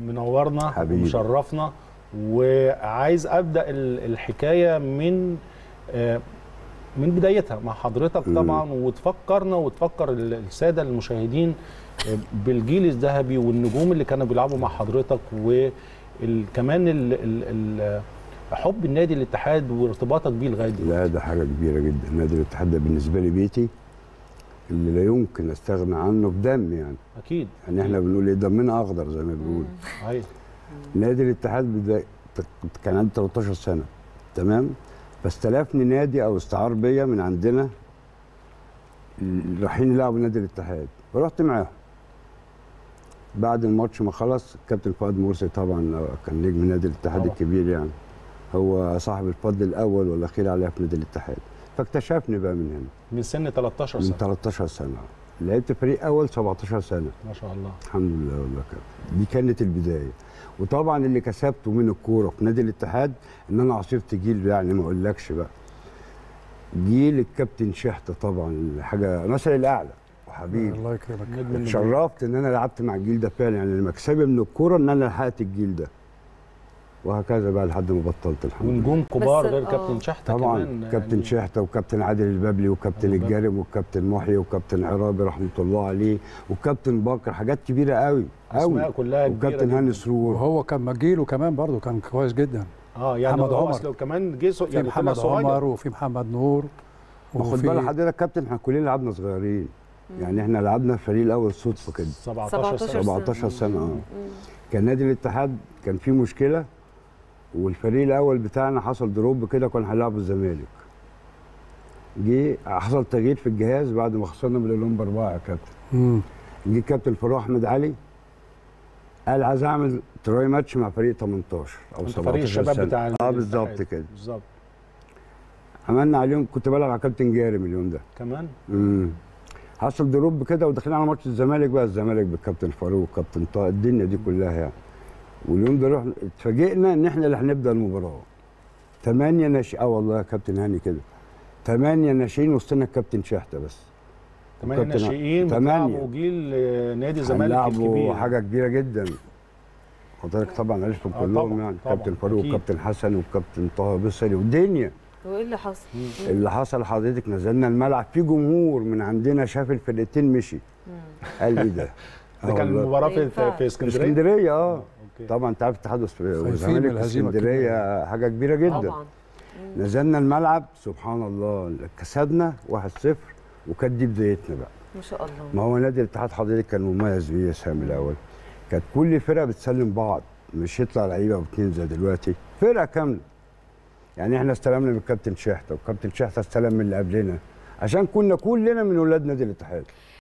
منورنا حبيبي. ومشرفنا وعايز ابدا ال- الحكايه من آه، من بدايتها مع حضرتك مم. طبعا وتفكرنا وتفكر ال- الساده المشاهدين آه، بالجيل الذهبي والنجوم اللي كانوا بيلعبوا مع حضرتك وكمان حب النادي الاتحاد وارتباطك بيه لغايه دلوقتي لا ده حاجه كبيره جدا نادي الاتحاد ده بالنسبه لي بيتي اللي لا يمكن استغنى عنه بدم يعني اكيد يعني احنا بنقول ايه دمنا اخضر زي ما بنقول ايوه نادي الاتحاد بداية كان عندي 13 سنه تمام فاستلفني نادي او استعار بيا من عندنا رايحين يلعبوا نادي الاتحاد فرحت معاهم بعد الماتش ما خلص الكابتن فؤاد مرسي طبعا كان نجم نادي الاتحاد طبعا. الكبير يعني هو صاحب الفضل الاول والاخير عليها في نادي الاتحاد فاكتشفني بقى من هنا من سن 13 من سنه 13 سنه لعبت فريق اول 17 سنه ما شاء الله الحمد لله والله كده دي كانت البدايه وطبعا اللي كسبته من الكوره في نادي الاتحاد ان انا عصرت جيل يعني ما اقولكش بقى جيل الكابتن شحته طبعا حاجه مثل الاعلى وحبيبي الله يكرمك نجم النجوم. اتشرفت ان انا لعبت مع الجيل ده فعلا يعني مكسبي من الكوره ان انا لحقت الجيل ده وهكذا بقى لحد ما بطلت الحمد لله ونجوم كبار بس- غير آه. كابتن شحته طبعا كمان كابتن يعني شحته وكابتن عادل البابلي وكابتن عادل البابلي. الجارم وكابتن محيي وكابتن عرابي رحمه الله عليه وكابتن بكر حاجات كبيره قوي قوي اسماء كلها كبيره وكابتن جداً. هاني سرور وهو كان مجيله كمان برضه كان كويس جدا اه يعني محمد هو عمر. اصله كمان جه سو- في يعني طلع محمد صغير عمر وفي محمد نور خد بالك حضرتك كابتن احنا كلنا لعبنا صغيرين يعني احنا لعبنا الفريق الاول صدفه كده 17 سنه 17 سنه اه كان نادي الاتحاد كان فيه مشكله والفريق الاول بتاعنا حصل دروب كده كنا هنلعب الزمالك جه حصل تغيير في الجهاز بعد ما خسرنا من الاولمب اربعه يا كابتن مم. جه كابتن فاروق احمد علي قال عايز اعمل تراي ماتش مع فريق 18 او انت 17 فريق الشباب سنة. بتاع اه الاتحاد. بالظبط كده بالظبط عملنا عليهم كنت بلعب على كابتن جارم اليوم ده كمان امم حصل دروب كده وداخلين على ماتش الزمالك بقى الزمالك بالكابتن فاروق والكابتن طه الدنيا دي كلها يعني واليوم ده رحنا اتفاجئنا ان احنا اللي هنبدا المباراه ثمانيه ناشئين اه والله يا كابتن هاني كده ثمانيه ناشئين وسطنا الكابتن شحته بس كمان وكابتن- الناشئين تمانية. بتلعبوا جيل آه، نادي الزمالك هنلعبوا الكبير حاجه كبيره جدا حضرتك طبعا عرفتهم آه كلهم طبعاً، يعني طبعاً، كابتن فاروق أكيد. وكابتن حسن وكابتن طه بصري والدنيا وايه اللي حصل؟ اللي حصل حضرتك نزلنا الملعب في جمهور من عندنا شاف الفرقتين مشي قال ايه ده؟ ده آه كان والله. المباراه ما في ينفعش. في في اسكندريه اسكندريه اه اوكي طبعا انت عارف الاتحاد والس- من والزمالك في الهزيمة اسكندريه حاجه كبيره جدا طبعا نزلنا الملعب سبحان الله كسبنا 1-0 وكانت دي بدايتنا بقى ما شاء الله ما هو نادي الاتحاد حضرتك كان مميز بيه يا سامي الاول كانت كل فرقه بتسلم بعض مش يطلع لعيبه واثنين زي دلوقتي فرقه كامله يعني احنا استلمنا من الكابتن شحته والكابتن شحته استلم من اللي قبلنا عشان كنا كلنا من ولاد نادي الاتحاد